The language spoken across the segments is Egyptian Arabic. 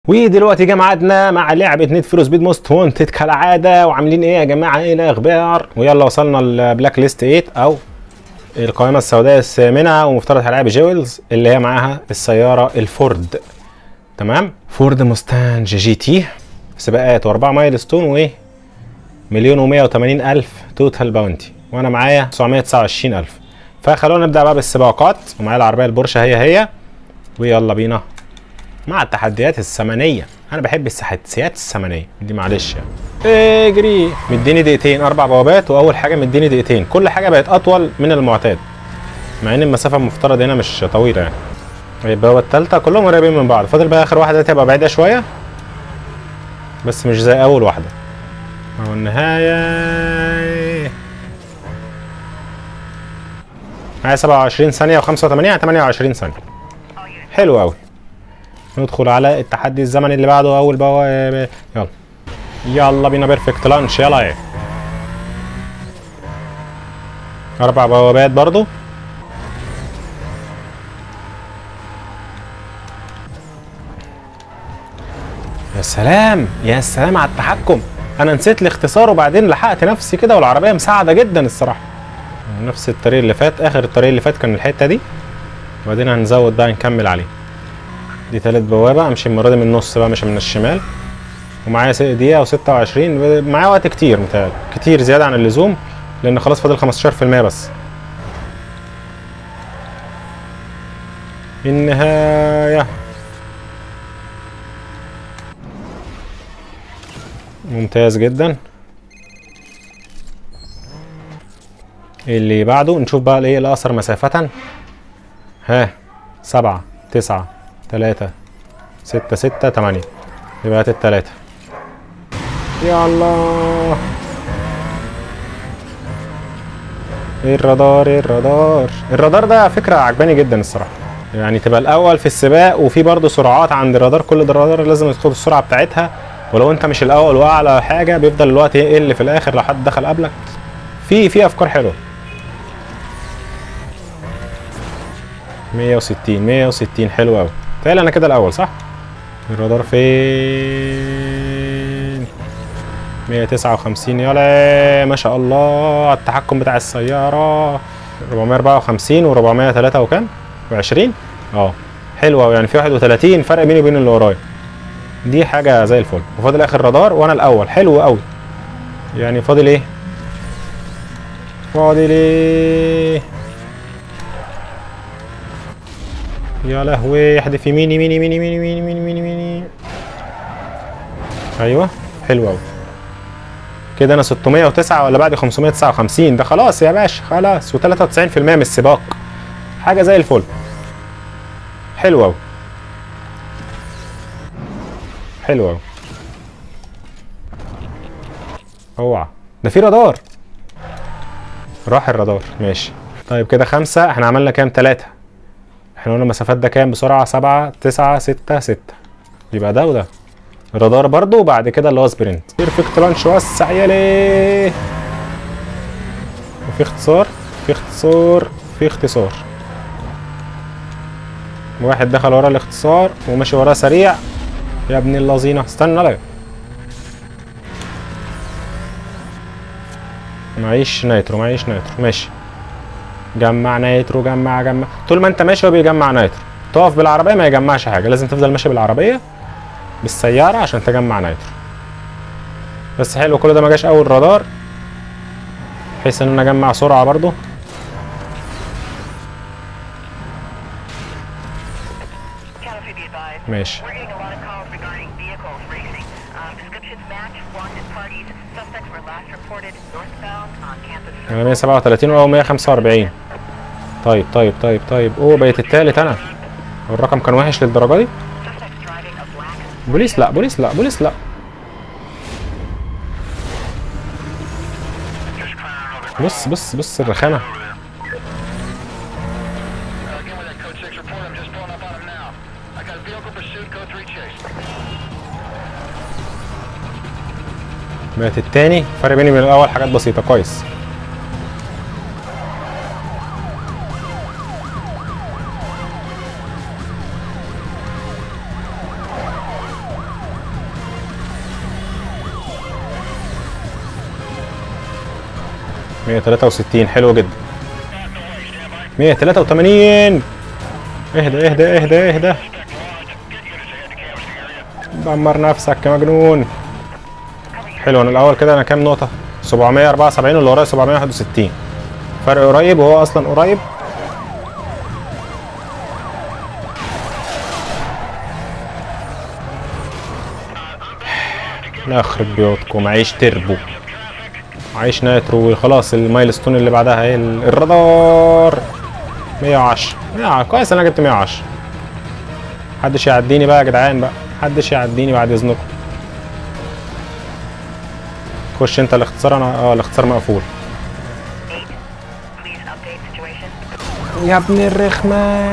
ودلوقتي جه ميعادنا مع لعبه نيد فور سبيد موست وونتد كالعاده وعاملين ايه يا جماعه ايه الاخبار ويلا وصلنا البلاك ليست 8 او القائمه السوداء الثامنه ومفترض هنلعب جويلز اللي هي معاها السياره الفورد تمام فورد موستانج جي تي سباقات واربعه مايل ستون وايه مليون و الف توتال باونتي وانا معايا 929 الف فخلونا نبدا بقى بالسباقات ومعايا العربيه البورشه هي هي ويلا بينا مع التحديات الثمنيه انا بحب التحديات الثمنيه دي معلش يعني اجري مديني دقيقتين اربع بوابات واول حاجه مديني دقيقتين كل حاجه بقت اطول من المعتاد مع ان المسافه المفترض هنا مش طويله يعني البوابه الثالثه كلهم قريبين من بعض فاضل بقى اخر واحده دي هتبقى بعيده شويه بس مش زي اول واحده اهو النهايه معايا 27 ثانيه و85 28 ثانيه حلو قوي ندخل على التحدي الزمني اللي بعده اول بوابه يلا يلا بينا بيرفكت لانش يلا ايه اربع بوابات برضو يا سلام يا سلام على التحكم انا نسيت الاختصار وبعدين لحقت نفسي كده والعربيه مساعده جدا الصراحه نفس الطريق اللي فات اخر الطريق اللي فات كان الحته دي وبعدين هنزود بقى نكمل عليه دي تالت بوابة امشي المرة دي من النص بقى مش من الشمال ومعايا دقيقة و26 معايا وقت كتير متهيألي كتير زيادة عن اللزوم لأن خلاص فاضل 15% بس النهاية ممتاز جدا اللي بعده نشوف بقى الايه الأقصر مسافة ها سبعة تسعة تلاتة ستة ستة تمانية يبقى هات التلاتة يا الله ايه الرادار ايه الرادار الرادار ده فكرة عجباني جدا الصراحة يعني تبقى الأول في السباق وفي برضه سرعات عند الرادار كل الرادار لازم ياخد السرعة بتاعتها ولو انت مش الأول وأعلى حاجة بيفضل الوقت يقل في الآخر لو حد دخل قبلك في في أفكار حلوة 160 160 حلو قوي تخيل انا كده الاول صح الرادار فين 159 يلا ما شاء الله التحكم بتاع السياره 454 و403 وكام و20 اه حلو قوي يعني في 31 فرق بيني وبين اللي ورايا دي حاجه زي الفل وفاضل اخر رادار وانا الاول حلو قوي يعني فاضل ايه فاضل ايه يا لهوي احذف يمين يمين يمين يمين يمين يمين يمين يمين ايوه حلو قوي كده انا 609 ولا بعد 559 ده خلاص يا باشا خلاص و93% من السباق حاجه زي الفل حلو قوي حلو قوي اوعى ده في رادار راح الرادار ماشي طيب كده خمسة احنا عملنا كام تلاتة احنا قلنا المسافات ده كام بسرعة سبعة تسعة ستة ستة يبقى ده وده رادار برضو وبعد كده اللي هو سبرنت بيرفكت لانش وسع يالي وفي اختصار في اختصار في اختصار واحد دخل ورا الاختصار وماشي وراه سريع يا ابن اللذينة استنى لا معيش نايترو معيش نايترو ماشي جمع نايترو جمع جمع طول ما انت ماشي هو بيجمع نايترو تقف بالعربيه ما يجمعش حاجه لازم تفضل ماشي بالعربيه بالسياره عشان تجمع نايترو بس حلو كل ده ما جاش اول رادار بحيث ان انا اجمع سرعه برضو ماشي انا 137 او 145 طيب طيب طيب طيب اوه بقيت التالت انا الرقم كان وحش للدرجه دي بوليس لا بوليس لا بوليس لا بص بص بص الرخامه بقت التاني فرق بيني وبين الاول حاجات بسيطه كويس 163 حلو جدا 183 اهدى اهدى اهدى اهدى دمر نفسك يا مجنون حلو انا الاول كده انا كام نقطه 774 واللي ورايا 761 فرق قريب وهو اصلا قريب لا يخرب بيوتكم عيش تربو عيش ناترو خلاص المايلستون اللي بعدها ايه ال- الرادار 110 110 كويس انا جبت 110 محدش يعديني بقى يا جدعان بقى محدش يعديني بعد اذنكم خش انت الاختصار انا اه الاختصار مقفول Please update situation. يا ابن الرخمة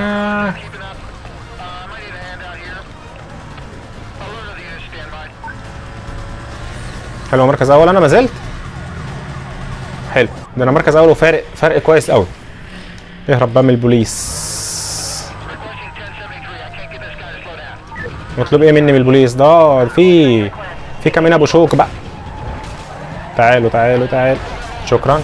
حلو مركز اول انا ما زلت حلو ده انا مركز اول وفارق فرق كويس قوي اهرب بقى من البوليس مطلوب ايه مني من البوليس ده آه، في في كمان ابو شوك بقى تعالوا تعالوا تعالوا شكرا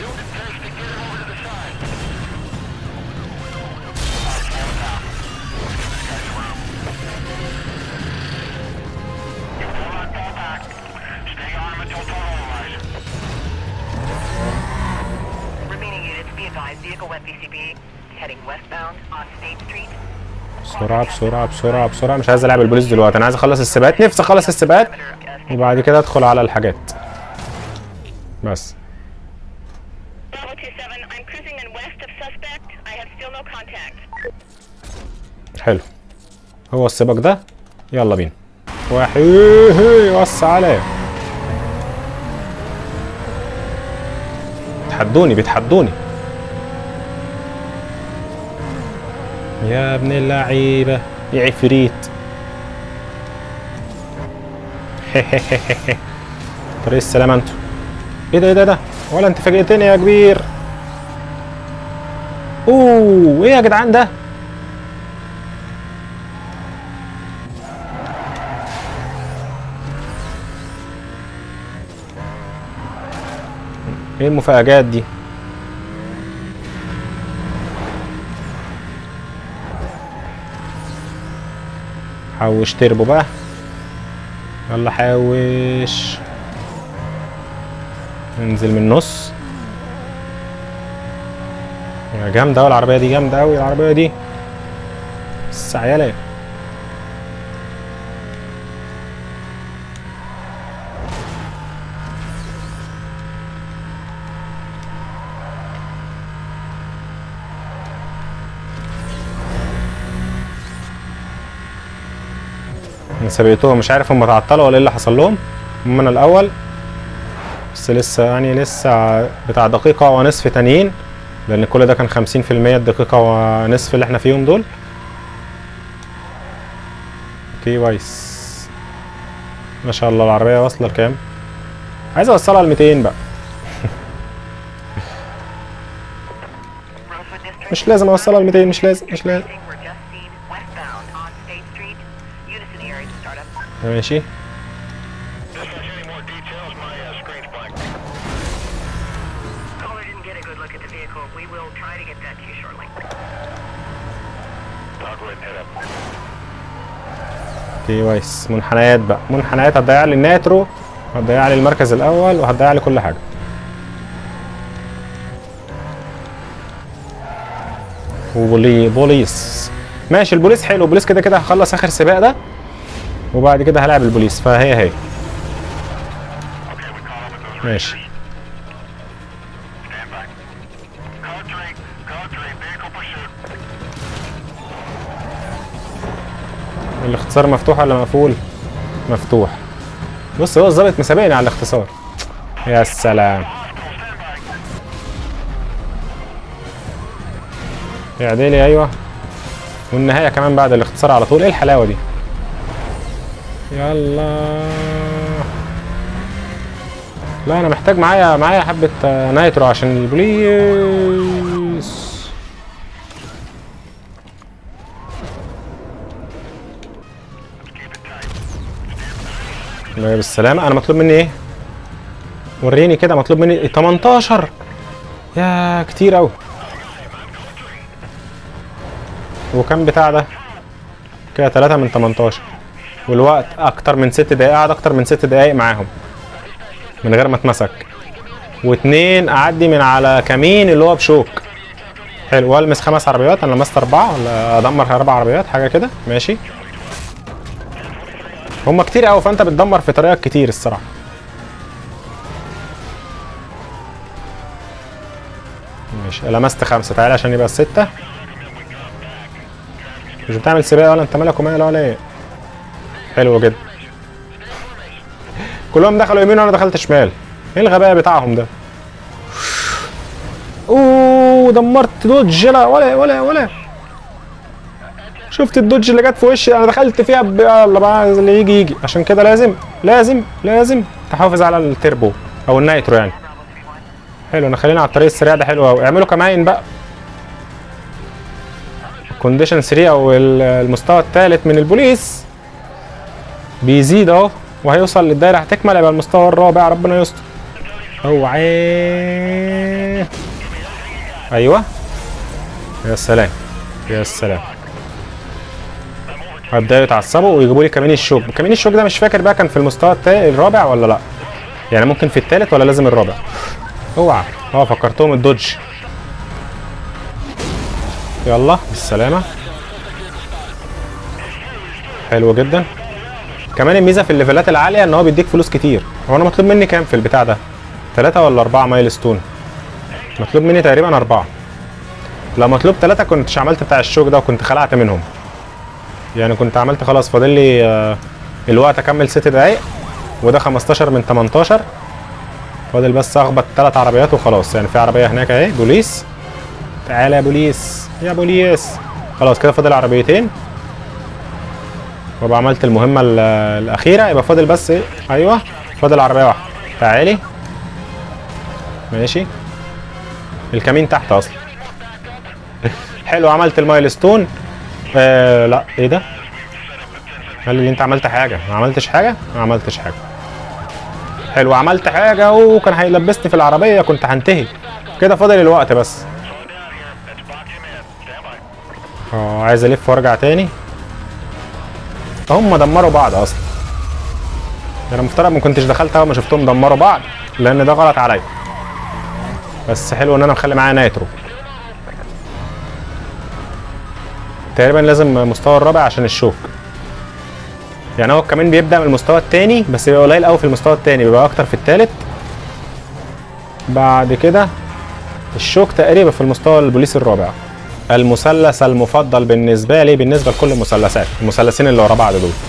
Remaining units be advised vehicle went PCB heading westbound on State Street. بسرعة بسرعة بسرعة بسرعة مش عايز العب البوليس دلوقتي انا عايز اخلص السباقات نفسي اخلص السباقات Perimeter, uh, وبعد كده ادخل على الحاجات بس Bravo 27, I'm cruising in west of suspect. I have still no contact. حلو هو السباق ده يلا بينا واحد وسع عليه بيتحدوني بيتحدوني يا ابن اللعيبة يا عفريت طريق السلامة انتوا ايه ده ايه ده ده ولا انت فاجئتني يا كبير اوه ايه يا جدعان ده ايه المفاجآت دي حوش تربو بقى يلا حوش انزل من النص يا جامدة أوي العربية دي جامدة أوي العربية دي بس عيالة انا سبقتهم مش عارف هم تعطلوا ولا ايه اللي حصل لهم هم انا الاول بس لسه يعني لسه بتاع دقيقة ونصف تانيين لان كل ده كان خمسين في المية الدقيقة ونصف اللي احنا فيهم دول اوكي كويس ما شاء الله العربية واصلة لكام عايز اوصلها ل 200 بقى Rosewood District. مش لازم اوصلها ل 200 مش لازم مش لازم Racing were just seen westbound on State Street. Unison area to start up. ماشي Caller didn't get a good look at the vehicle. We will try to get that to you shortly. اوكي كويس منحنيات بقى منحنيات هتضيع لي الناترو هتضيع لي المركز الاول وهتضيع لي كل حاجه وبولي بوليس ماشي البوليس حلو البوليس كده كده هخلص اخر سباق ده وبعد كده هلاعب البوليس فهي هي ماشي الاختصار مفتوح ولا مقفول؟ مفتوح بص هو الظابط مسابقني على الاختصار يا سلام يا عديلي ايوه والنهايه كمان بعد الاختصار على طول ايه الحلاوه دي يلا لا انا محتاج معايا معايا حبه آه، نايترو عشان البوليس الله بالسلامة أنا مطلوب مني إيه؟ وريني كده مطلوب مني 18 يا كتير قوي وكم بتاع ده كده 3 من 18 والوقت اكتر من 6 دقايق قعد اكتر من 6 دقايق معاهم من غير ما اتمسك واتنين اعدي من على كمين اللي هو بشوك حلو والمس خمس عربيات انا لمست اربعه ولا ادمر اربع عربيات حاجه كده ماشي هما كتير قوي فانت بتدمر في طريقك كتير الصراحه ماشي لمست خمسه تعالى عشان يبقى السته مش بتعمل سباق ولا انت مالك ومال ولا ايه حلو جدا كلهم دخلوا يمين وانا دخلت شمال ايه الغباء بتاعهم ده اوه دمرت دوج لا ولا ولا ولا شفت الدوج اللي جت في وشي انا دخلت فيها ب... يلا بقى اللي يجي يجي عشان كده لازم لازم لازم تحافظ على التربو او النايترو يعني حلو انا خلينا على الطريق السريع ده حلو قوي اعملوا كمان بقى كونديشن 3 او ال- المستوى الثالث من البوليس بيزيد اهو وهيوصل للدايره هتكمل يبقى المستوى الرابع ربنا يستر اوعى ايوه يا سلام يا سلام هيبداوا يتعصبوا ويجيبوا لي كمين الشوك كمين الشوك ده مش فاكر بقى كان في المستوى التا- الرابع ولا لا يعني ممكن في الثالث ولا لازم الرابع اوعى اه فكرتهم الدوج يلا بالسلامة حلو جدا كمان الميزة في الليفلات العالية ان هو بيديك فلوس كتير هو انا مطلوب مني كام في البتاع ده ثلاثة ولا أربعة مايل ستون مطلوب مني تقريبا أربعة لو مطلوب ثلاثة كنتش عملت بتاع الشوك ده وكنت خلعت منهم يعني كنت عملت خلاص فاضل لي آه، الوقت اكمل ست دقايق وده 15 من 18 فاضل بس اخبط ثلاث عربيات وخلاص يعني في عربيه هناك اهي بوليس تعالى يا بوليس يا بوليس خلاص كده فاضل عربيتين وابقى عملت المهمه ال- الاخيره يبقى فاضل بس ايه ايوه فاضل عربيه واحده تعالي ماشي الكمين تحت اصلا حلو عملت المايلستون آه لا ايه ده قال لي انت عملت حاجه ما عملتش حاجه ما عملتش حاجه حلو عملت حاجه وكان هيلبسني في العربيه كنت هنتهي كده فاضل الوقت بس اه عايز الف وارجع تاني هم دمروا بعض اصلا انا مفترض ما كنتش دخلت اول ما شفتهم دمروا بعض لان ده غلط عليا بس حلو ان انا مخلي معايا نايترو تقريبا لازم مستوى الرابع عشان الشوك يعني هو كمان بيبدا من المستوى الثاني بس بيبقى قليل قوي في المستوى الثاني بيبقى اكتر في الثالث بعد كده الشوك تقريبا في المستوى البوليس الرابع المثلث المفضل بالنسبه لي بالنسبه لكل المثلثات المثلثين اللي ورا بعض دول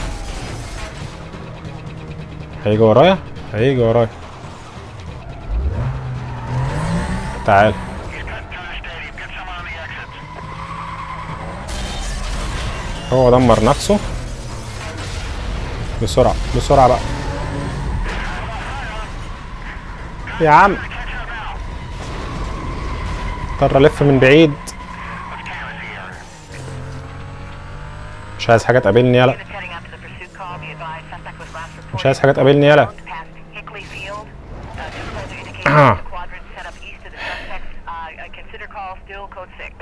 هيجي ورايا هيجي ورايا تعال هو دمر نفسه بسرعة بسرعة بقى يا عم اضطر الف من بعيد مش عايز حاجة تقابلني يلا Units heading out to the pursuit call. Be advised, suspect was last reported مش عايز حاجة تقابلني يلا past Hickley Field. Uh, supervisor indicated Ah. the quadrant set up east of the suspects. Uh, uh, consider call still code 6.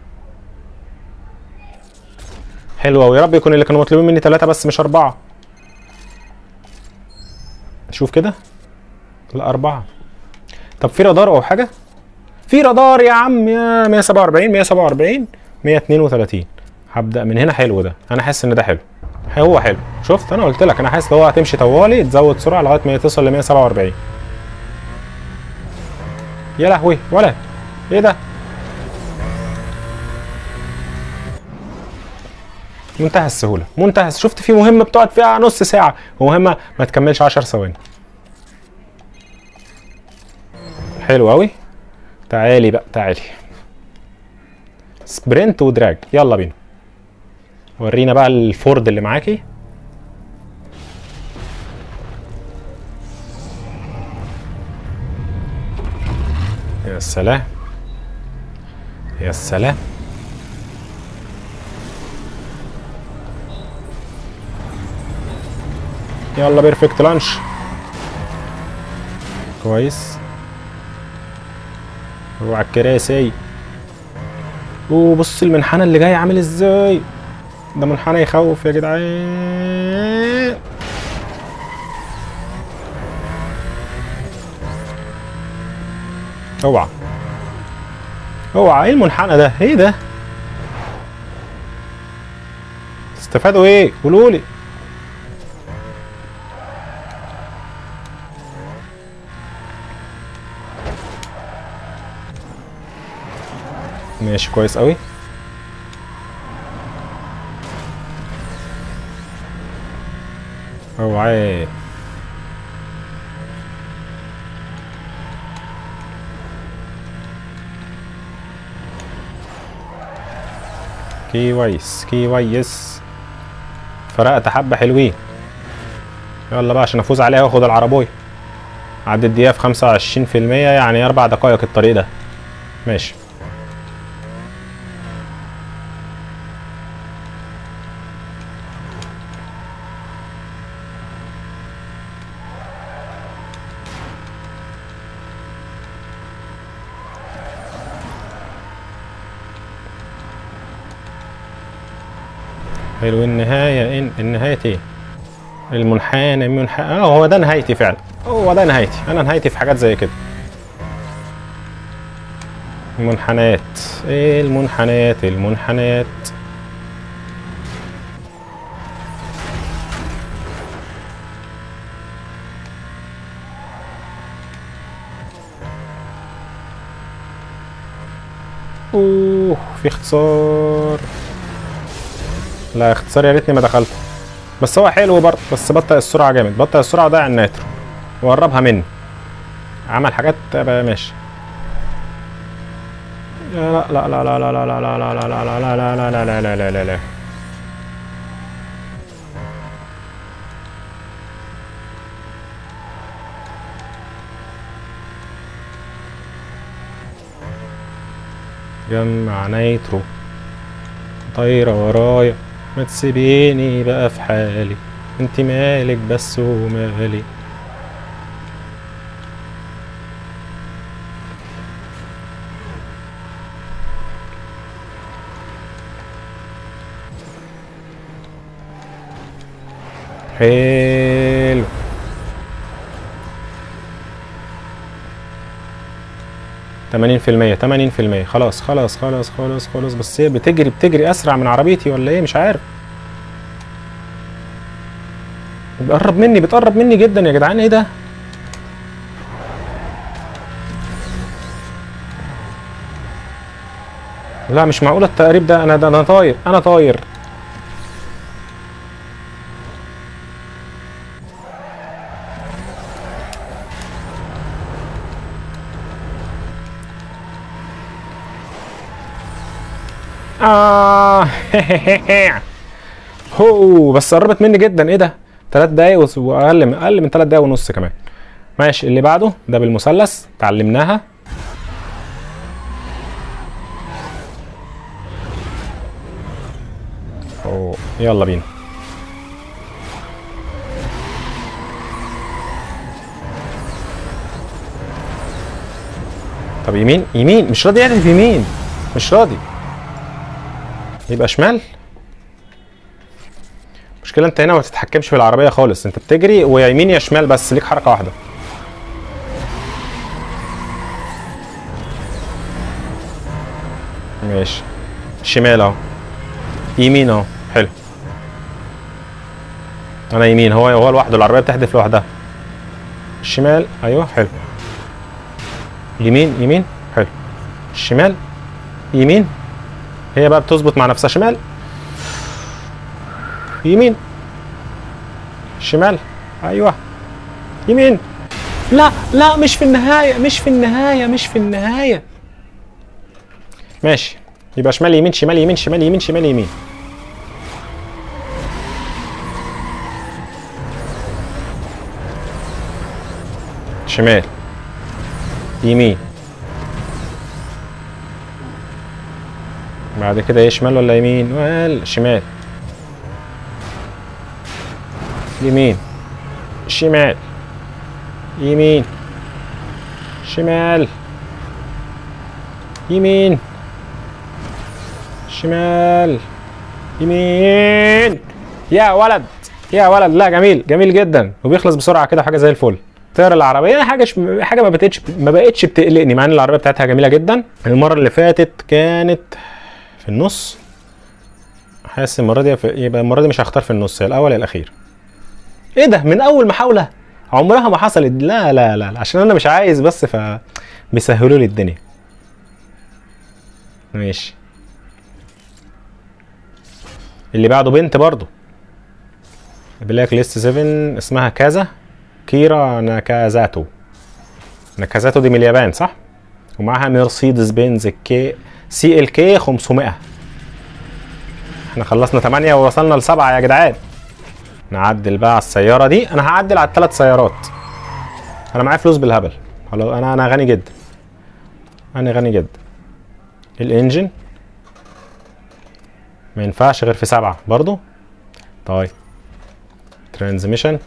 حلو أوي يا رب يكون اللي كانوا مطلوبين مني ثلاثة بس مش أربعة شوف كده لا أربعة طب في رادار أو حاجة؟ في رادار يا عم يا 147 147 132 هبدأ من هنا حلو ده أنا حاسس إن ده حلو هو حلو شفت أنا قلت لك أنا حاسس إن هو هتمشي طوالي تزود سرعة لغاية ما توصل ل 147 يا لهوي ولا إيه ده؟ منتهى السهولة منتهى شفت في مهمة بتقعد فيها نص ساعة ومهمة ما تكملش 10 ثواني حلو قوي تعالي بقى تعالي سبرنت ودراج يلا بينا ورينا بقى الفورد اللي معاكي يا سلام يا سلام يلا بيرفكت لانش كويس اوعى الكراسي وبص المنحنى اللي جاي عامل ازاي ده منحنى يخوف يا جدعان اوعى اوعى ايه المنحنى ده ايه ده استفادوا ايه قولوا لي ماشي كويس قوي اوعى كويس كويس فرقت حبة حلوين يلا بقى عشان افوز عليها واخد العربية عدى الدقيقة في خمسة وعشرين في المية يعني أربع دقايق الطريق ده ماشي حلو النهاية إن النهاية إيه؟ المنحنى منح اه هو ده نهايتي فعلا هو ده نهايتي انا نهايتي في حاجات زي كده المنحنيات ايه المنحنيات المنحنيات اوه في اختصار لا اختصار يا ريتني ما دخلت بس هو حلو برضه بس بطئ السرعه جامد بطئ السرعه وضيع الناترو وقربها مني عمل حاجات بقى ماشي لا لا لا لا لا لا لا لا لا لا لا لا لا لا لا لا لا لا لا جمع نيترو طايرة ورايا ما تسيبيني بقى في حالي انت مالك بس ومالي حلو تمانين في المية تمانين في المية خلاص خلاص خلاص خلاص خلاص بس هي بتجري بتجري أسرع من عربيتي ولا إيه مش عارف بتقرب مني بتقرب مني جدا يا جدعان إيه ده لا مش معقولة التقريب ده أنا ده أنا طاير أنا طاير آه هو بس قربت مني جدا ايه ده؟ تلات دقايق وس- واقل من اقل من تلات دقايق ونص كمان. ماشي اللي بعده ده بالمثلث اتعلمناها. أوه. يلا بينا. طب يمين يمين مش راضي يعرف يمين مش راضي يبقى شمال المشكله انت هنا ما تتحكمش في العربيه خالص انت بتجري ويا يمين يا شمال بس ليك حركه واحده ماشي شمال اهو يمين اهو حلو انا يمين هو هو لوحده العربيه بتحدف لوحدها الشمال ايوه حلو يمين يمين حلو الشمال يمين هي بقى بتظبط مع نفسها شمال يمين شمال ايوه يمين لا لا مش في النهاية مش في النهاية مش في النهاية ماشي يبقى شمال يمين شمال يمين شمال يمين شمال يمين شمال يمين بعد كده ايه شمال ولا يمين ولا شمال يمين شمال يمين شمال يمين شمال يمين يا ولد يا ولد لا جميل جميل جدا وبيخلص بسرعه كده حاجه زي الفل طير العربيه حاجه ش... حاجه ما بقتش ما بقتش بتقلقني مع ان العربيه بتاعتها جميله جدا المره اللي فاتت كانت في النص حاسس المره دي في... يبقى المره دي مش هختار في النص يا الاول يا الاخير ايه ده من اول محاوله عمرها ما حصلت لا لا لا, لا. عشان انا مش عايز بس ف بيسهلوا لي الدنيا ماشي اللي بعده بنت برضو بلاك ليست 7 اسمها كذا كيرا ناكازاتو ناكازاتو دي من اليابان صح ومعاها مرسيدس بنز كي سي ال كي 500 احنا خلصنا 8 ووصلنا لسبعة يا جدعان نعدل بقى على السيارة دي انا هعدل على الثلاث سيارات انا معايا فلوس بالهبل خلاص انا انا غني جدا انا غني جدا الانجن ما ينفعش غير في سبعة برضو طيب ترانزميشن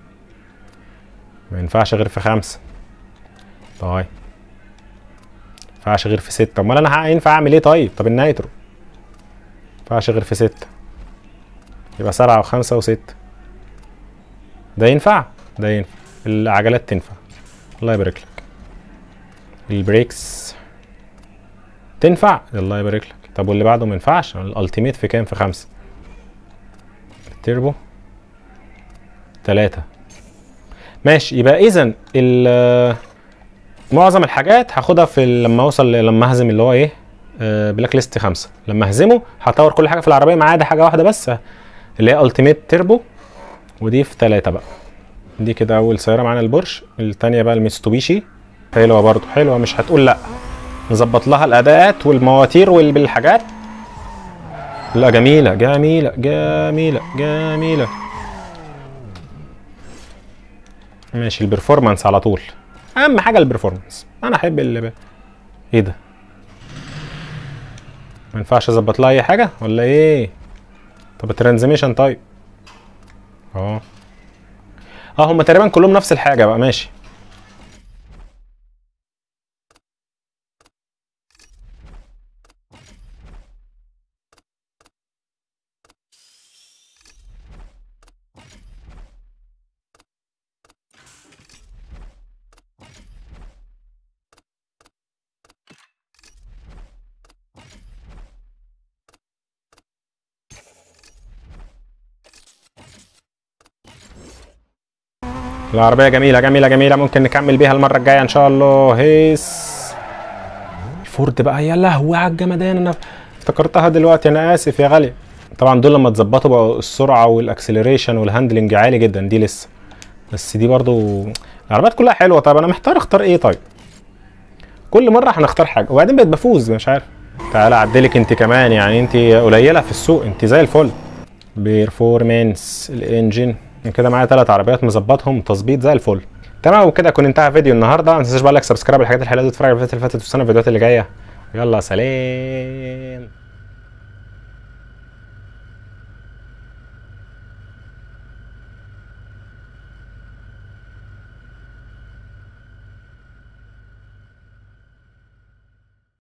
ما ينفعش غير في خمسة طيب ما ينفعش غير في ستة امال انا هينفع اعمل ايه طيب طب النايترو ما ينفعش غير في ستة يبقى سبعة وخمسة وستة ده ينفع ده ينفع العجلات تنفع الله يبارك لك البريكس تنفع الله يبارك لك طب واللي بعده ما ينفعش الالتيميت في كام في خمسة التيربو تلاتة ماشي يبقى اذا ال- معظم الحاجات هاخدها في ال- لما اوصل ل- لما اهزم اللي هو ايه آه، بلاك ليست خمسة لما اهزمه هطور كل حاجه في العربيه ما عدا حاجه واحده بس اللي هي التيميت تيربو ودي في تلاتة بقى دي كده اول سياره معانا البورش التانية بقى الميتسوبيشي حلوه برضو حلوه مش هتقول لا نظبط لها الاداءات والمواتير والحاجات لا جميله جميله جميله جميله ماشي البرفورمانس على طول اهم حاجه البرفورمانس انا احب اللي ب... ايه ده ما ينفعش اظبط لها اي حاجه ولا ايه طب الترانزميشن طيب اه اه هم تقريبا كلهم نفس الحاجه بقى ماشي العربية جميلة جميلة جميلة ممكن نكمل بيها المرة الجاية إن شاء الله هيس الفورد بقى يا لهوي على الجمدان أنا افتكرتها دلوقتي أنا آسف يا غالية طبعا دول لما تظبطوا بقى السرعة والأكسلريشن والهاندلنج عالي جدا دي لسه بس دي برضو العربيات كلها حلوة طب أنا محتار أختار إيه طيب كل مرة هنختار حاجة وبعدين بقيت بفوز مش عارف تعالى أعدلك أنت كمان يعني أنت قليلة في السوق أنت زي الفل بيرفورمانس الانجن كده معايا ثلاث عربيات مظبطهم تظبيط زي الفل تمام وكده يكون انتهى فيديو النهارده ما تنساش بقى لايك سبسكرايب الحاجات الحلوه دي تتفرج على الفيديوهات اللي فاتت والسنه الفيديوهات اللي جايه يلا سلام